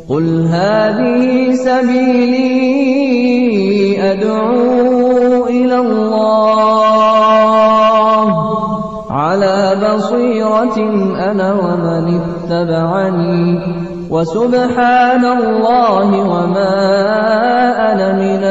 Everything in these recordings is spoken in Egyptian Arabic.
قل هذه سبيلي أدعو إلى الله على بصيرة أنا ومن اتبعني وسبحان الله وما أنا من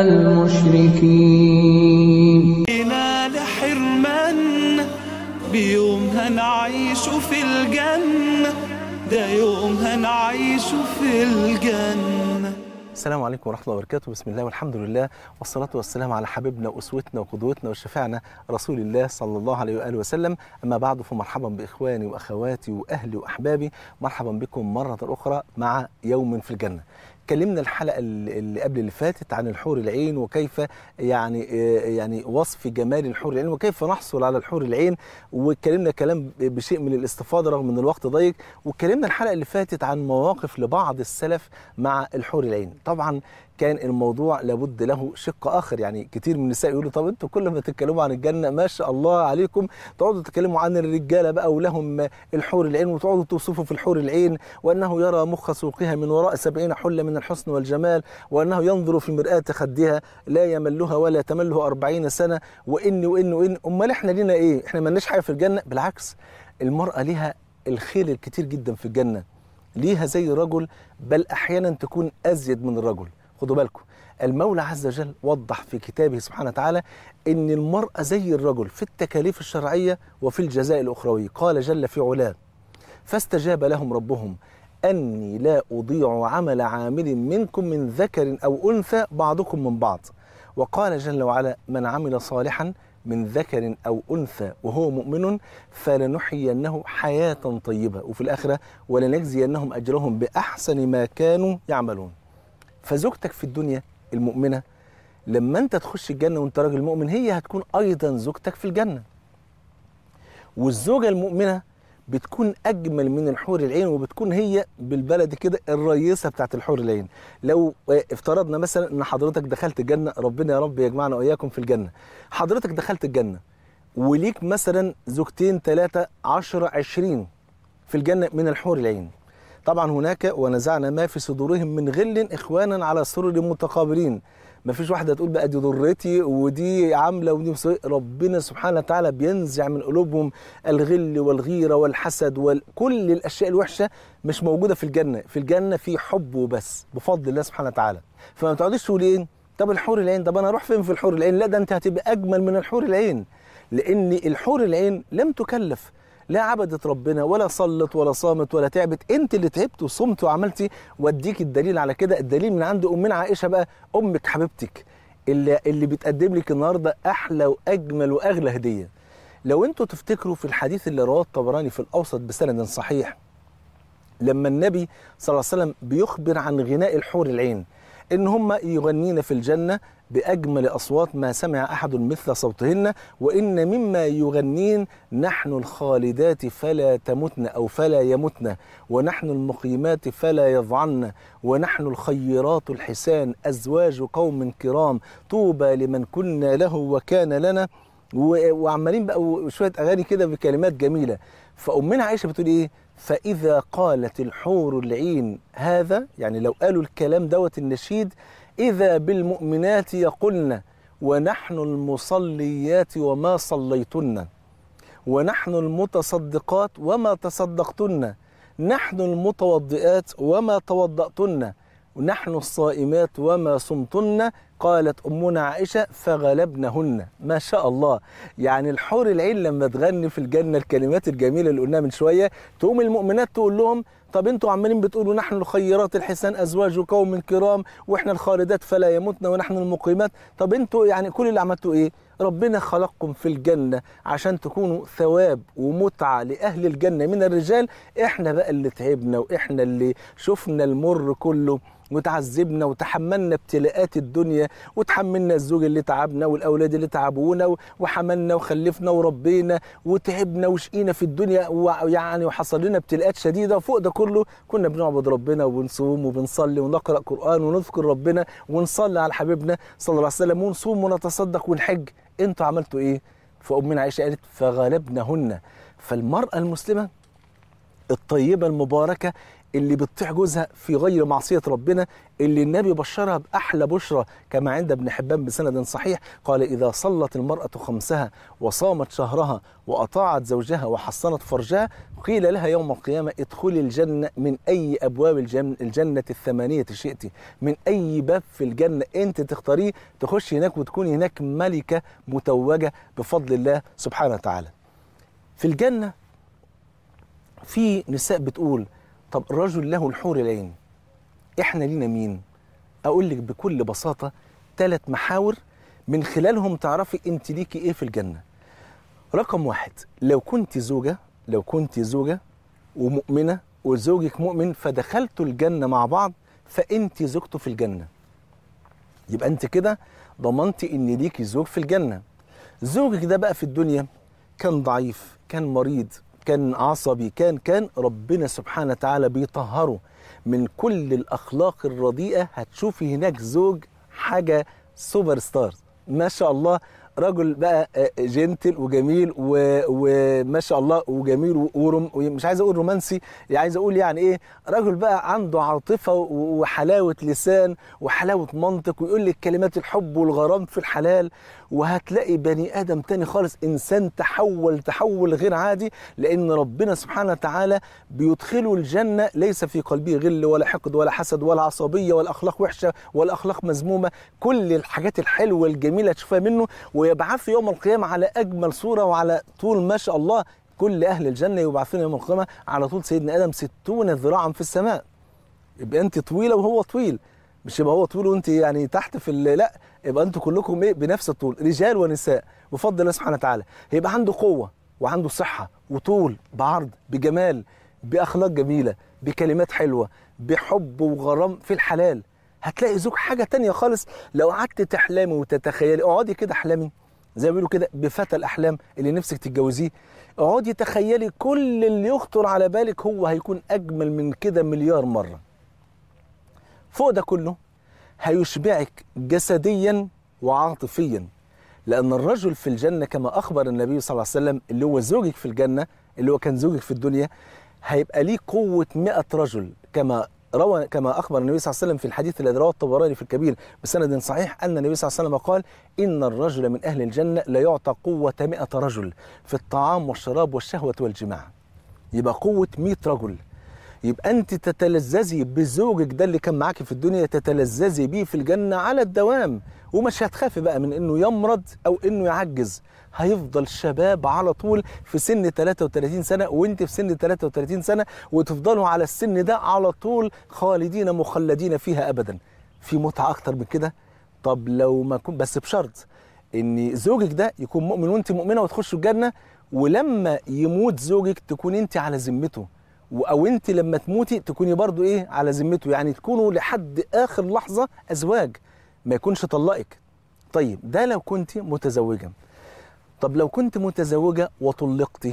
المشركين ينال حرمان بيوم هنعيش في الجنة ده يوم هنعيش في الجنة السلام عليكم ورحمة الله وبركاته بسم الله والحمد لله والصلاة والسلام على حبيبنا وأسوتنا وقدوتنا وشفيعنا رسول الله صلى الله عليه وآله وسلم أما بعد فمرحبا بإخواني وأخواتي وأهلي وأحبابي مرحبا بكم مرة أخرى مع يوم في الجنة اتكلمنا الحلقة اللي قبل اللي فاتت عن الحور العين وكيف يعني يعني وصف جمال الحور العين وكيف نحصل على الحور العين واتكلمنا كلام بشيء من الاستفاضة رغم ان الوقت ضيق واتكلمنا الحلقة اللي فاتت عن مواقف لبعض السلف مع الحور العين طبعا كان الموضوع لابد له شق اخر يعني كتير من النساء يقولوا طب انتوا كل ما تتكلموا عن الجنه ما شاء الله عليكم تقعدوا تتكلموا عن الرجاله بقى ولهم الحور العين وتقعدوا توصفوا في الحور العين وانه يرى مخ سوقها من وراء سبعين حله من الحسن والجمال وانه ينظر في مرآة خدها لا يملها ولا تمله أربعين سنه وان وان وان امال احنا لينا ايه؟ احنا مالناش حاجه في الجنه بالعكس المراه ليها الخير الكتير جدا في الجنه ليها زي الرجل بل احيانا تكون ازيد من الرجل خدوا بالكم المولى عز وجل وضح في كتابه سبحانه وتعالى ان المرأة زي الرجل في التكاليف الشرعية وفي الجزاء الأخروي قال جل في علاه فاستجاب لهم ربهم أني لا أضيع عمل عامل منكم من ذكر أو أنثى بعضكم من بعض وقال جل وعلا من عمل صالحا من ذكر أو أنثى وهو مؤمن فلنحيينه حياة طيبة وفي الآخرة ولنجزينهم أجرهم بأحسن ما كانوا يعملون فزوجتك في الدنيا المؤمنة لما انت تخش الجنة وانت راجل مؤمن هي هتكون ايضا زوجتك في الجنة والزوجة المؤمنة بتكون اجمل من الحور العين وبتكون هي بالبلد كده الرئيسة بتاعت الحور العين لو افترضنا مثلا ان حضرتك دخلت الجنة ربنا يا رب يجمعنا واياكم في الجنة حضرتك دخلت الجنة وليك مثلا زوجتين ثلاثة عشرة عشرين في الجنة من الحور العين طبعا هناك ونزعنا ما في صدورهم من غل اخوانا على سرر متقابلين ما فيش واحده تقول بقى دي ضرتي ودي عامله ودي مسوية ربنا سبحانه وتعالى بينزع من قلوبهم الغل والغيره والحسد وكل الاشياء الوحشه مش موجوده في الجنه في الجنه في حب وبس بفضل الله سبحانه وتعالى فما تقعديش تقول ايه طب الحور العين طب انا اروح فين في الحور العين لا ده انت هتبقى اجمل من الحور العين لان الحور العين لم تكلف لا عبدت ربنا ولا صلت ولا صامت ولا تعبت انت اللي تعبت وصمت وعملتي واديك الدليل على كده الدليل من عند امنا عائشه بقى امك حبيبتك اللي اللي بتقدم لك النهارده احلى واجمل واغلى هديه لو انتوا تفتكروا في الحديث اللي رواه الطبراني في الاوسط بسند صحيح لما النبي صلى الله عليه وسلم بيخبر عن غناء الحور العين ان هم يغنين في الجنه باجمل اصوات ما سمع احد مثل صوتهن وان مما يغنين نحن الخالدات فلا تمتن او فلا يمتن ونحن المقيمات فلا يضعن ونحن الخيرات الحسان ازواج قوم كرام طوبى لمن كنا له وكان لنا وعمالين بقى شويه اغاني كده بكلمات جميله فامنا عائشه بتقول ايه فاذا قالت الحور العين هذا يعني لو قالوا الكلام دوت النشيد إذا بالمؤمنات يقولن ونحن المصليات وما صليتن ونحن المتصدقات وما تصدقتن نحن المتوضئات وما توضأتن ونحن الصائمات وما صمتن قالت أمنا عائشة فغلبنهن ما شاء الله يعني الحور العين لما تغني في الجنة الكلمات الجميلة اللي قلناها من شوية تقوم المؤمنات تقول لهم طب انتوا عمالين بتقولوا نحن الخيرات الحسان ازواج قوم كرام واحنا الخالدات فلا يموتن ونحن المقيمات طب انتوا يعني كل اللي عملتوا ايه ربنا خلقكم في الجنة عشان تكونوا ثواب ومتعة لأهل الجنة من الرجال احنا بقى اللي تعبنا واحنا اللي شفنا المر كله وتعذبنا وتحملنا ابتلاءات الدنيا وتحملنا الزوج اللي تعبنا والاولاد اللي تعبونا وحملنا وخلفنا وربينا وتعبنا وشقينا في الدنيا ويعني وحصل لنا ابتلاءات شديده وفوق ده كله كنا بنعبد ربنا وبنصوم وبنصلي ونقرا قران ونذكر ربنا ونصلي على حبيبنا صلى الله عليه وسلم ونصوم ونتصدق ونحج انتوا عملتوا ايه؟ فامنا عائشه قالت فغلبنهن فالمراه المسلمه الطيبة المباركة اللي بتطيع جوزها في غير معصية ربنا اللي النبي بشرها بأحلى بشرى كما عند ابن حبان بسند صحيح قال إذا صلت المرأة خمسها وصامت شهرها وأطاعت زوجها وحصنت فرجها قيل لها يوم القيامة ادخلي الجنة من أي أبواب الجنة, الجنة الثمانية شئت من أي باب في الجنة أنت تختاريه تخش هناك وتكوني هناك ملكة متوجة بفضل الله سبحانه وتعالى في الجنة في نساء بتقول طب الرجل له الحور العين احنا لينا مين اقول لك بكل بساطه ثلاث محاور من خلالهم تعرفي انت ليكي ايه في الجنه رقم واحد لو كنت زوجه لو كنت زوجه ومؤمنه وزوجك مؤمن فدخلتوا الجنه مع بعض فانت زوجته في الجنه يبقى انت كده ضمنتي ان ليكي زوج في الجنه زوجك ده بقى في الدنيا كان ضعيف كان مريض كان عصبي كان كان ربنا سبحانه وتعالى بيطهره من كل الاخلاق الرديئه هتشوفي هناك زوج حاجه سوبر ستار ما شاء الله رجل بقى جنتل وجميل وما شاء الله وجميل ورم ومش عايز اقول رومانسي عايز اقول يعني ايه رجل بقى عنده عاطفه وحلاوه لسان وحلاوه منطق ويقول لك كلمات الحب والغرام في الحلال وهتلاقي بني ادم تاني خالص انسان تحول تحول غير عادي لان ربنا سبحانه وتعالى بيدخله الجنه ليس في قلبه غل ولا حقد ولا حسد ولا عصبيه ولا اخلاق وحشه ولا اخلاق مذمومه كل الحاجات الحلوه الجميله تشوفها منه ويبعث يوم القيامه على اجمل صوره وعلى طول ما شاء الله كل اهل الجنه يبعثون يوم القيامه على طول سيدنا ادم ستون ذراعا في السماء يبقى انت طويله وهو طويل مش يبقى هو طويل وانت يعني تحت في لا يبقى انتوا كلكم ايه بنفس الطول رجال ونساء بفضل الله سبحانه وتعالى هيبقى عنده قوه وعنده صحه وطول بعرض بجمال باخلاق جميله بكلمات حلوه بحب وغرام في الحلال هتلاقي زوج حاجه تانية خالص لو قعدت تحلمي وتتخيلي اقعدي كده احلمي زي ما بيقولوا كده بفتى الاحلام اللي نفسك تتجوزيه اقعدي تخيلي كل اللي يخطر على بالك هو هيكون اجمل من كده مليار مره فوق ده كله هيشبعك جسديا وعاطفيا لأن الرجل في الجنة كما أخبر النبي صلى الله عليه وسلم اللي هو زوجك في الجنة اللي هو كان زوجك في الدنيا هيبقى ليه قوة 100 رجل كما روى كما أخبر النبي صلى الله عليه وسلم في الحديث الذي رواه الطبراني في الكبير بسند صحيح أن النبي صلى الله عليه وسلم قال إن الرجل من أهل الجنة لا يعطى قوة 100 رجل في الطعام والشراب والشهوة والجماع يبقى قوة 100 رجل يبقى انت تتلذذي بزوجك ده اللي كان معاكي في الدنيا تتلذذي بيه في الجنه على الدوام ومش هتخافي بقى من انه يمرض او انه يعجز هيفضل شباب على طول في سن 33 سنه وانت في سن 33 سنه وتفضلوا على السن ده على طول خالدين مخلدين فيها ابدا في متعه اكتر من كده طب لو ما كنت بس بشرط ان زوجك ده يكون مؤمن وانت مؤمنه وتخشوا الجنه ولما يموت زوجك تكون انت على ذمته او انت لما تموتي تكوني برضو ايه على ذمته يعني تكونوا لحد اخر لحظه ازواج ما يكونش طلقك طيب ده لو كنت متزوجه طب لو كنت متزوجه وطلقتي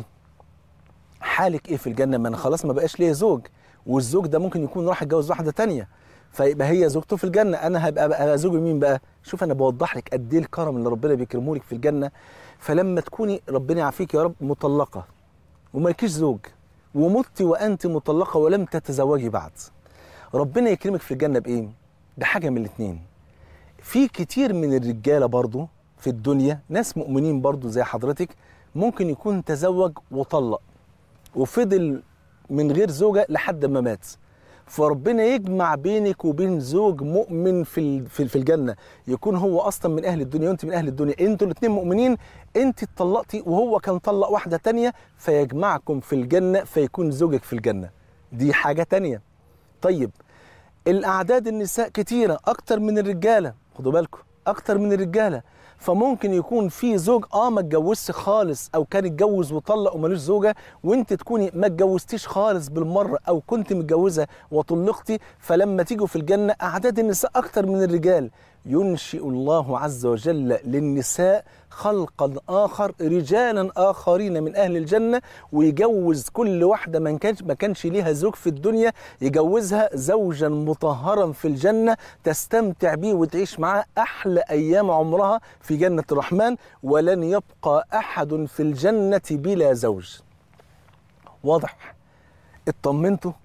حالك ايه في الجنه ما انا خلاص ما بقاش ليا زوج والزوج ده ممكن يكون راح يتجوز واحده تانية فيبقى هي زوجته في الجنه انا هبقى بقى زوج مين بقى شوف انا بوضح لك قد ايه الكرم اللي ربنا بيكرمه لك في الجنه فلما تكوني ربنا يعافيك يا رب مطلقه ومالكيش زوج ومت وانت مطلقه ولم تتزوجي بعد ربنا يكرمك في الجنه بايه بحاجه من الاثنين في كتير من الرجاله برضو في الدنيا ناس مؤمنين برضو زي حضرتك ممكن يكون تزوج وطلق وفضل من غير زوجه لحد ما مات فربنا يجمع بينك وبين زوج مؤمن في في الجنه يكون هو اصلا من اهل الدنيا وانت من اهل الدنيا انتوا الاثنين مؤمنين انت اتطلقتي وهو كان طلق واحده تانية فيجمعكم في الجنه فيكون زوجك في الجنه دي حاجه تانية طيب الاعداد النساء كتيره اكتر من الرجاله خدوا بالكم اكتر من الرجاله فممكن يكون في زوج اه ما اتجوزش خالص او كان اتجوز وطلق ومالوش زوجه وانت تكوني ما اتجوزتيش خالص بالمره او كنت متجوزه وطلقتي فلما تيجوا في الجنه اعداد النساء اكتر من الرجال ينشئ الله عز وجل للنساء خلقا اخر رجالا اخرين من اهل الجنه ويجوز كل واحده ما كانش ما كانش ليها زوج في الدنيا يجوزها زوجا مطهرا في الجنه تستمتع بيه وتعيش معاه احلى ايام عمرها في جنه الرحمن ولن يبقى احد في الجنه بلا زوج واضح اطمنتوا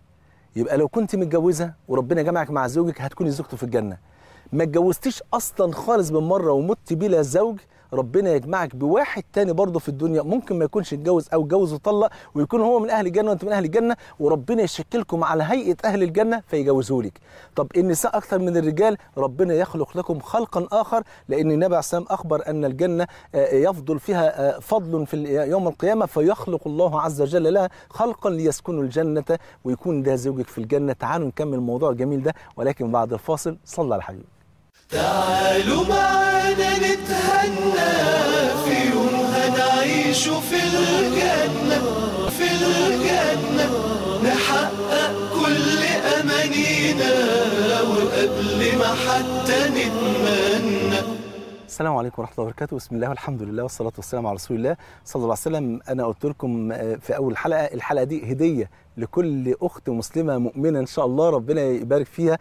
يبقى لو كنت متجوزه وربنا جمعك مع زوجك هتكوني زوجته في الجنه ما اتجوزتيش اصلا خالص من مره ومت بلا زوج ربنا يجمعك بواحد تاني برضه في الدنيا ممكن ما يكونش اتجوز او اتجوز وطلق ويكون هو من اهل الجنه وانت من اهل الجنه وربنا يشكلكم على هيئه اهل الجنه فيجوزوا لك طب النساء اكثر من الرجال ربنا يخلق لكم خلقا اخر لان النبي عليه السلام اخبر ان الجنه آه، يفضل فيها آه، فضل في ال- يوم القيامه فيخلق الله عز وجل لها خلقا ليسكنوا الجنه ويكون ده زوجك في الجنه تعالوا نكمل الموضوع الجميل ده ولكن بعد الفاصل صلى على الحبيب تعالوا معانا نتهنى في يوم هنعيش في الجنة في الجنة نحقق كل أمانينا وقبل ما حتى نتمنى السلام عليكم ورحمه الله وبركاته بسم الله والحمد لله والصلاه والسلام على رسول الله صلى الله عليه وسلم انا قلت لكم آه، في اول حلقه الحلقه دي هديه لكل اخت مسلمه مؤمنه ان شاء الله ربنا يبارك فيها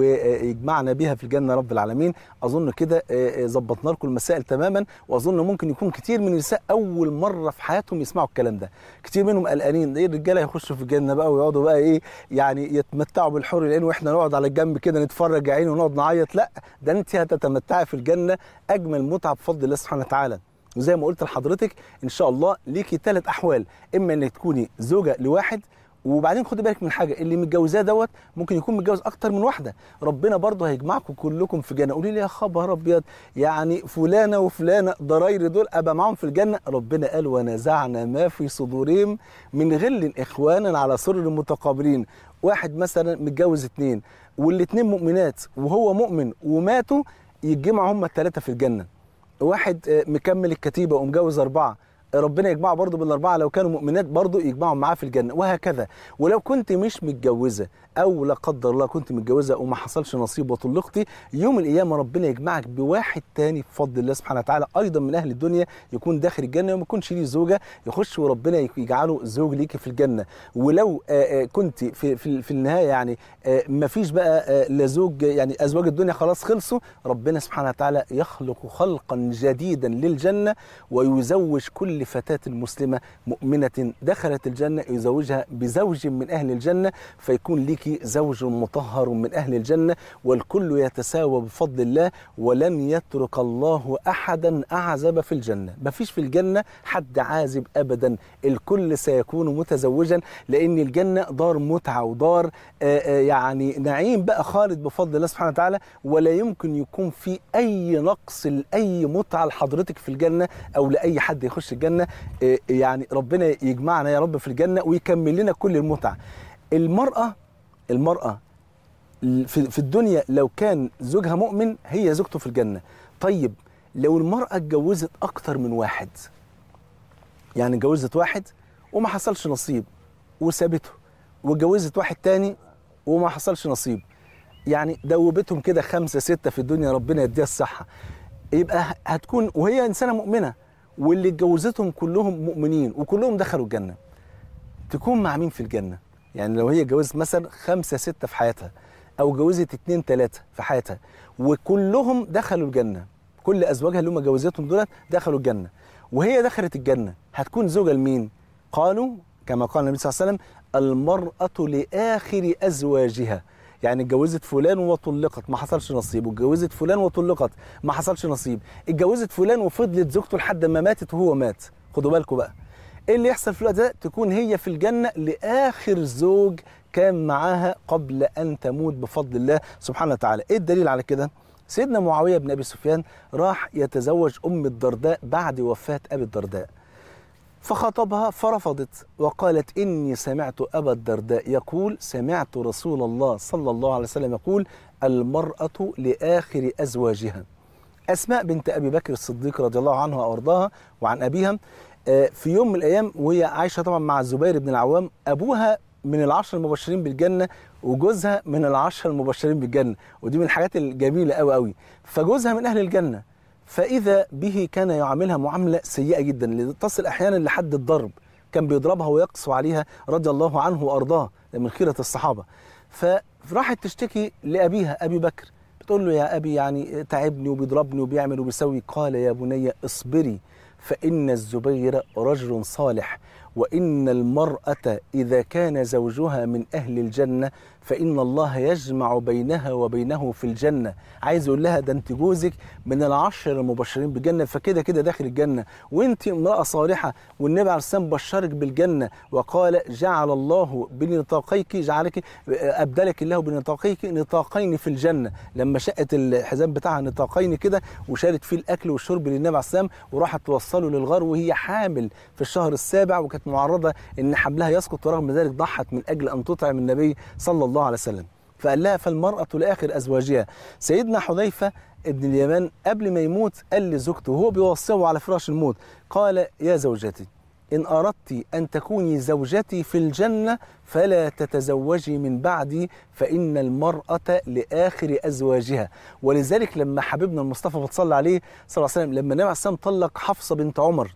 ويجمعنا بها في الجنه رب العالمين اظن كده آه، آه، ظبطنا لكم المسائل تماما واظن ممكن يكون كتير من النساء اول مره في حياتهم يسمعوا الكلام ده كتير منهم قلقانين ايه الرجاله يخشوا في الجنه بقى ويقعدوا بقى ايه يعني يتمتعوا بالحور العين واحنا نقعد على الجنب كده نتفرج يا عيني ونقعد نعيط لا ده انت هتتمتعي في الجنه اجمل متعه بفضل الله سبحانه وتعالى وزي ما قلت لحضرتك ان شاء الله ليكي ثلاث احوال اما انك تكوني زوجه لواحد وبعدين خدي بالك من حاجه اللي متجوزاه دوت ممكن يكون متجوز اكتر من واحده ربنا برضه هيجمعكم كلكم في جنه قولي لي يا خبر ابيض يعني فلانه وفلانه ضراير دول ابقى معاهم في الجنه ربنا قال ونزعنا ما في صدورهم من غل اخوانا على سرر متقابلين واحد مثلا متجوز اتنين والاتنين مؤمنات وهو مؤمن وماتوا يتجمعوا هم الثلاثه في الجنه واحد آه، مكمل الكتيبه ومجوز اربعه ربنا يجمعه برضه بالاربعه لو كانوا مؤمنات برضه يجمعهم معاه في الجنه وهكذا ولو كنت مش متجوزه او لا قدر الله كنت متجوزه وما حصلش نصيب وطلقتي يوم القيامه ربنا يجمعك بواحد تاني بفضل الله سبحانه وتعالى ايضا من اهل الدنيا يكون داخل الجنه وما يكونش ليه زوجه يخش وربنا يجعله زوج ليكي في الجنه ولو آه، آه، كنت في في في النهايه يعني آه، ما فيش بقى آه، لا زوج يعني ازواج الدنيا خلاص خلصوا ربنا سبحانه وتعالى يخلق خلقا جديدا للجنه ويزوج كل فتاه مسلمه مؤمنه دخلت الجنه يزوجها بزوج من اهل الجنه فيكون ليكي زوج مطهر من اهل الجنه والكل يتساوى بفضل الله ولن يترك الله احدا اعزب في الجنه مفيش في الجنه حد عازب ابدا الكل سيكون متزوجا لان الجنه دار متعه ودار آه، آه، يعني نعيم بقى خالد بفضل الله سبحانه وتعالى ولا يمكن يكون في اي نقص لاي متعه لحضرتك في الجنه او لاي حد يخش الجنه آه، يعني ربنا يجمعنا يا رب في الجنه ويكمل لنا كل المتعه المراه المراه في في الدنيا لو كان زوجها مؤمن هي زوجته في الجنه طيب لو المراه اتجوزت اكتر من واحد يعني اتجوزت واحد وما حصلش نصيب وسابته واتجوزت واحد تاني وما حصلش نصيب يعني دوبتهم كده خمسة ستة في الدنيا ربنا يديها الصحة يبقى هتكون وهي إنسانة مؤمنة واللي اتجوزتهم كلهم مؤمنين وكلهم دخلوا الجنة تكون مع مين في الجنة يعني لو هي اتجوزت مثلا خمسة ستة في حياتها أو اتجوزت اتنين تلاتة في حياتها وكلهم دخلوا الجنة كل أزواجها اللي هم جوزتهم دولت دخلوا الجنة وهي دخلت الجنة هتكون زوجة لمين قالوا كما قال النبي صلى الله عليه وسلم المرأة لآخر أزواجها يعني اتجوزت فلان وطلقت ما حصلش نصيب واتجوزت فلان وطلقت ما حصلش نصيب اتجوزت فلان وفضلت زوجته لحد ما ماتت وهو مات خدوا بالكم بقى ايه اللي يحصل في الوقت ده تكون هي في الجنة لآخر زوج كان معاها قبل أن تموت بفضل الله سبحانه وتعالى ايه الدليل على كده سيدنا معاوية بن أبي سفيان راح يتزوج أم الدرداء بعد وفاة أبي الدرداء فخطبها فرفضت وقالت إني سمعت أبا الدرداء يقول سمعت رسول الله صلى الله عليه وسلم يقول المرأة لآخر أزواجها أسماء بنت أبي بكر الصديق رضي الله عنها وأرضاها وعن أبيها آه، في يوم من الأيام وهي عايشة طبعا مع الزبير بن العوام أبوها من العشر المبشرين بالجنة وجوزها من العشر المبشرين بالجنة ودي من الحاجات الجميلة قوي قوي فجوزها من أهل الجنة فإذا به كان يعاملها معاملة سيئة جدا تصل أحيانا لحد الضرب كان بيضربها ويقسو عليها رضي الله عنه وأرضاه من خيرة الصحابة فراحت تشتكي لأبيها أبي بكر بتقول له يا أبي يعني تعبني وبيضربني وبيعمل وبيسوي قال يا بني اصبري فإن الزبير رجل صالح وإن المرأة إذا كان زوجها من أهل الجنة فإن الله يجمع بينها وبينه في الجنة عايز يقول لها ده أنت جوزك من العشر المبشرين بالجنة فكده كده داخل الجنة وأنت امرأة صالحة والنبي عليه السلام بشرك بالجنة وقال جعل الله بنطاقيك جعلك أبدلك الله بنطاقيك نطاقين في الجنة لما شقت الحزام بتاعها نطاقين كده وشالت فيه الأكل والشرب للنبي عليه السلام وراحت توصله للغار وهي حامل في الشهر السابع وكانت معرضة إن حملها يسقط ورغم ذلك ضحت من أجل أن تطعم النبي صلى الله عليه وسلم فقال لها فالمرأة لآخر أزواجها سيدنا حذيفة ابن اليمان قبل ما يموت قال لزوجته وهو بيوصيه على فراش الموت قال يا زوجتي إن أردت أن تكوني زوجتي في الجنة فلا تتزوجي من بعدي فإن المرأة لآخر أزواجها ولذلك لما حبيبنا المصطفى بتصلى عليه صلى الله عليه وسلم لما النبي عليه السلام طلق حفصة بنت عمر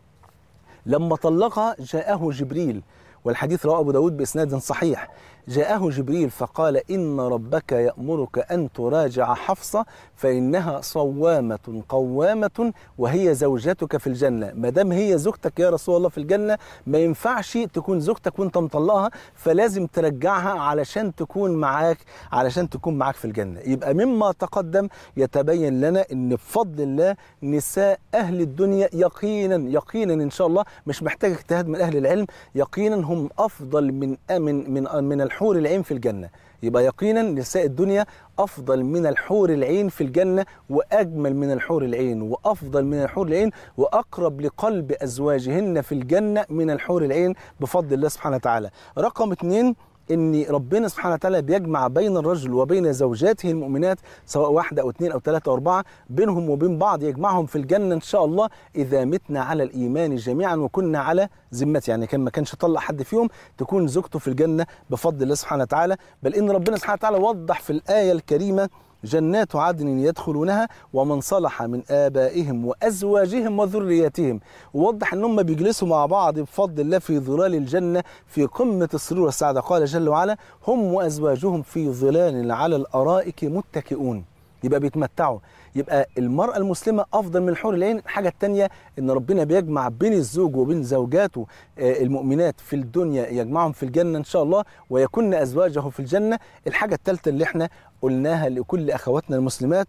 لما طلقها جاءه جبريل والحديث رواه أبو داود بإسناد صحيح جاءه جبريل فقال إن ربك يأمرك أن تراجع حفصة فإنها صوامة قوامة وهي زوجتك في الجنة ما دام هي زوجتك يا رسول الله في الجنة ما ينفعش تكون زوجتك وانت مطلقها فلازم ترجعها علشان تكون معاك علشان تكون معاك في الجنة يبقى مما تقدم يتبين لنا ان بفضل الله نساء أهل الدنيا يقينا يقينا إن شاء الله مش محتاج اجتهاد من أهل العلم يقينا هم أفضل من من من من الحور العين في الجنة يبقى يقينا نساء الدنيا أفضل من الحور العين في الجنة وأجمل من الحور العين وأفضل من الحور العين وأقرب لقلب أزواجهن في الجنة من الحور العين بفضل الله سبحانه وتعالى رقم اثنين ان ربنا سبحانه وتعالى بيجمع بين الرجل وبين زوجاته المؤمنات سواء واحده او اثنين او ثلاثه او اربعه بينهم وبين بعض يجمعهم في الجنه ان شاء الله اذا متنا على الايمان جميعا وكنا على ذمته يعني كان ما كانش طلق حد فيهم تكون زوجته في الجنه بفضل الله سبحانه وتعالى بل ان ربنا سبحانه وتعالى وضح في الايه الكريمه جنات عدن يدخلونها ومن صلح من آبائهم وأزواجهم وذرياتهم ووضح أنهم بيجلسوا مع بعض بفضل الله في ظلال الجنة في قمة السرور والسعادة قال جل وعلا هم وأزواجهم في ظلال على الأرائك متكئون يبقى بيتمتعوا يبقى المرأة المسلمة أفضل من الحور العين الحاجة التانية إن ربنا بيجمع بين الزوج وبين زوجاته المؤمنات في الدنيا يجمعهم في الجنة إن شاء الله ويكن أزواجه في الجنة الحاجة الثالثة اللي احنا قلناها لكل أخواتنا المسلمات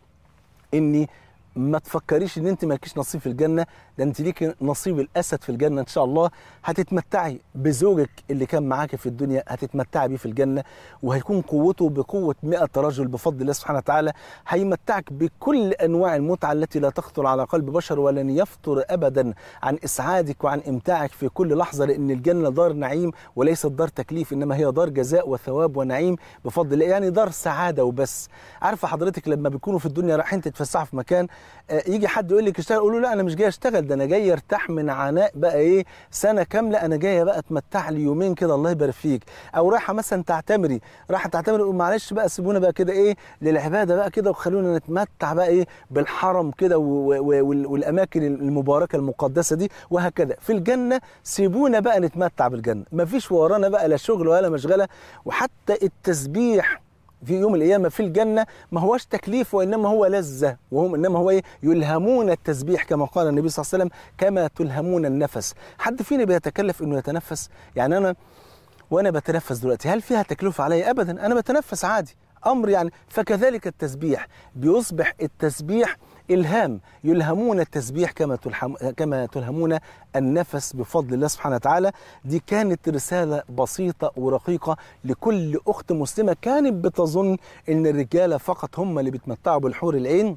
إني ما تفكريش ان انت مالكيش نصيب في الجنه ده انت ليكي نصيب الاسد في الجنه ان شاء الله هتتمتعي بزوجك اللي كان معاكي في الدنيا هتتمتعي بيه في الجنه وهيكون قوته بقوه 100 رجل بفضل الله سبحانه وتعالى هيمتعك بكل انواع المتعه التي لا تخطر على قلب بشر ولن يفطر ابدا عن اسعادك وعن امتاعك في كل لحظه لان الجنه دار نعيم وليست دار تكليف انما هي دار جزاء وثواب ونعيم بفضل الله يعني دار سعاده وبس عارفه حضرتك لما بيكونوا في الدنيا رايحين تتفسحوا في مكان يجي حد يقول لك اشتغل اقول له لا انا مش جاي اشتغل ده انا جاي ارتاح من عناء بقى ايه سنه كامله انا جايه بقى اتمتع لي يومين كده الله يبارك فيك او رايحه مثلا تعتمري رايحه تعتمري اقول معلش بقى سيبونا بقى كده ايه للعباده بقى كده وخلونا نتمتع بقى ايه بالحرم كده والاماكن المباركه المقدسه دي وهكذا في الجنه سيبونا بقى نتمتع بالجنه مفيش ورانا بقى لا شغل ولا مشغله وحتى التسبيح في يوم القيامة في الجنة ما هوش تكليف وإنما هو لذة وهم إنما هو إيه يلهمون التسبيح كما قال النبي صلى الله عليه وسلم كما تلهمون النفس حد فينا بيتكلف إنه يتنفس يعني أنا وأنا بتنفس دلوقتي هل فيها تكلفة علي أبدا أنا بتنفس عادي أمر يعني فكذلك التسبيح بيصبح التسبيح إلهام يلهمون التسبيح كما تلهم كما تلهمون النفس بفضل الله سبحانه وتعالى دي كانت رسالة بسيطة ورقيقة لكل أخت مسلمة كانت بتظن إن الرجالة فقط هم اللي بيتمتعوا بالحور العين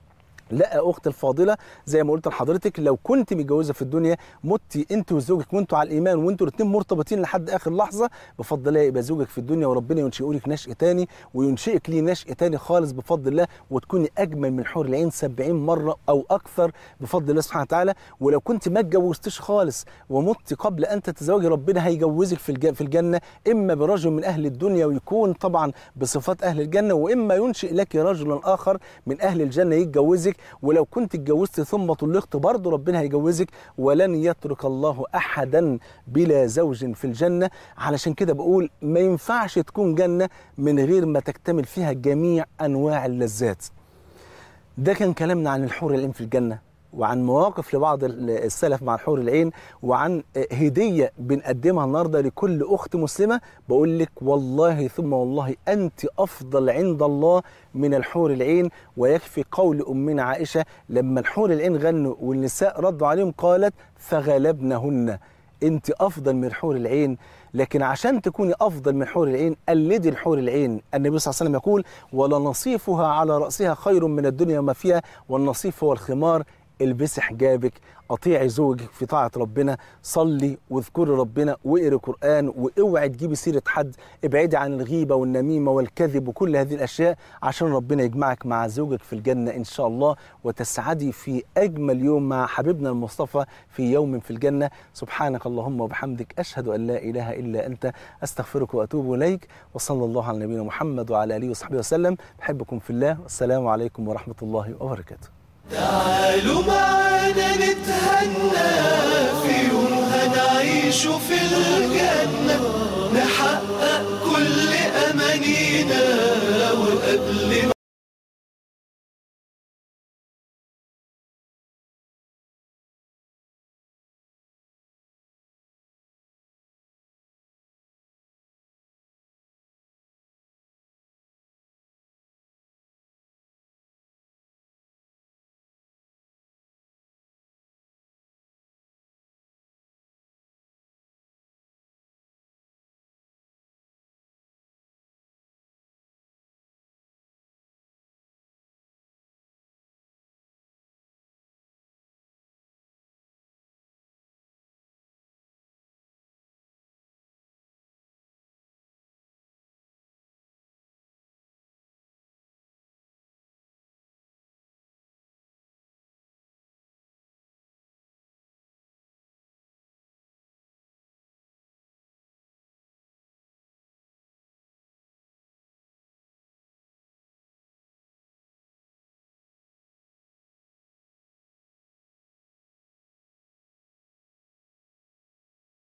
لا اخت الفاضله زي ما قلت لحضرتك لو كنت متجوزه في الدنيا متي انت وزوجك وانتوا على الايمان وانتوا الاثنين مرتبطين لحد اخر لحظه بفضل الله يبقى زوجك في الدنيا وربنا ينشئ لك نشء تاني وينشئك ليه نشء تاني خالص بفضل الله وتكوني اجمل من حور العين 70 مره او اكثر بفضل الله سبحانه وتعالى ولو كنت ما اتجوزتش خالص ومت قبل ان تتزوجي ربنا هيجوزك في في الجنه اما برجل من اهل الدنيا ويكون طبعا بصفات اهل الجنه واما ينشئ لك رجلا اخر من اهل الجنه يتجوزك ولو كنت اتجوزت ثم طلقت برضه ربنا هيجوزك ولن يترك الله احدا بلا زوج في الجنه علشان كده بقول ما ينفعش تكون جنه من غير ما تكتمل فيها جميع انواع اللذات ده كان كلامنا عن الحور العين في الجنه وعن مواقف لبعض ال- السلف مع الحور العين وعن آه، هديه بنقدمها النهارده لكل اخت مسلمه بقول لك والله ثم والله انت افضل عند الله من الحور العين ويكفي قول امنا عائشه لما الحور العين غنوا والنساء ردوا عليهم قالت فغلبنهن انت افضل من حور العين لكن عشان تكوني افضل من حور العين قلدي الحور العين النبي صلى الله عليه وسلم يقول ولنصيفها على راسها خير من الدنيا وما فيها والنصيف هو الخمار البسي حجابك اطيعي زوجك في طاعه ربنا صلي واذكري ربنا واقري قران واوعي تجيبي سيره حد ابعدي عن الغيبه والنميمه والكذب وكل هذه الاشياء عشان ربنا يجمعك مع زوجك في الجنه ان شاء الله وتسعدي في اجمل يوم مع حبيبنا المصطفى في يوم في الجنه سبحانك اللهم وبحمدك اشهد ان لا اله الا انت استغفرك واتوب اليك وصلى الله على نبينا محمد وعلى اله وصحبه وسلم بحبكم في الله والسلام عليكم ورحمه الله وبركاته تعالوا معانا نتهنى في يوم هنعيش في الجنة نحقق كل أمانينا وقبل ما